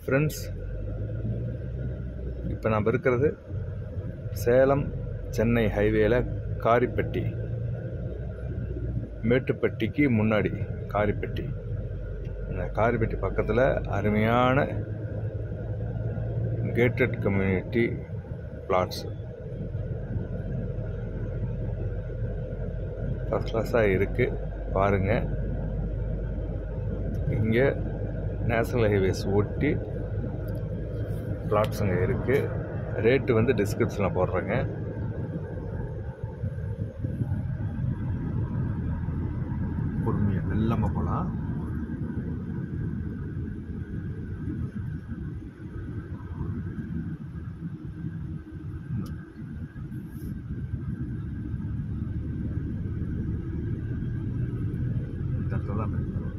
Friends இப்போ நாம் இருக்கிறது சேலம் சென்னை ஹைவேல காரிப்பட்டி மேட்டுப்பட்டிக்கு முன்னாடி காரிப்பட்டி இந்த காரிப்பட்டி பக்கத்தில் அருமையான கேட்டட் கம்யூனிட்டி பிளாட்ஸ் ஃபஸ்ட் கிளாஸாக இருக்குது பாருங்கள் இங்கே நேஷனல் ஹைவேஸ் ஒட்டி பிளாட்ஸ் அங்கே இருக்குது ரேட்டு வந்து டிஸ்கிரிப்ஷனில் போடுறேங்க பொறுமையாக வெள்ளமாக போகலாம் இந்த இடத்துல தான் இருக்கு.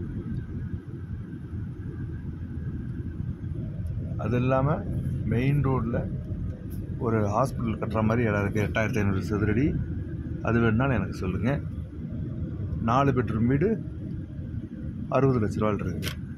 அது இல்லாமல் மெயின் ரோட்டில் ஒரு ஹாஸ்பிட்டல் கட்டுற மாதிரி இடம் இருக்குது எட்டாயிரத்தி ஐநூறு சதுரடி அது வேணுனாலும் எனக்கு சொல்லுங்கள் நாலு பெட்ரூம் வீடு அறுபது லட்ச ரூபாயில் இருக்குது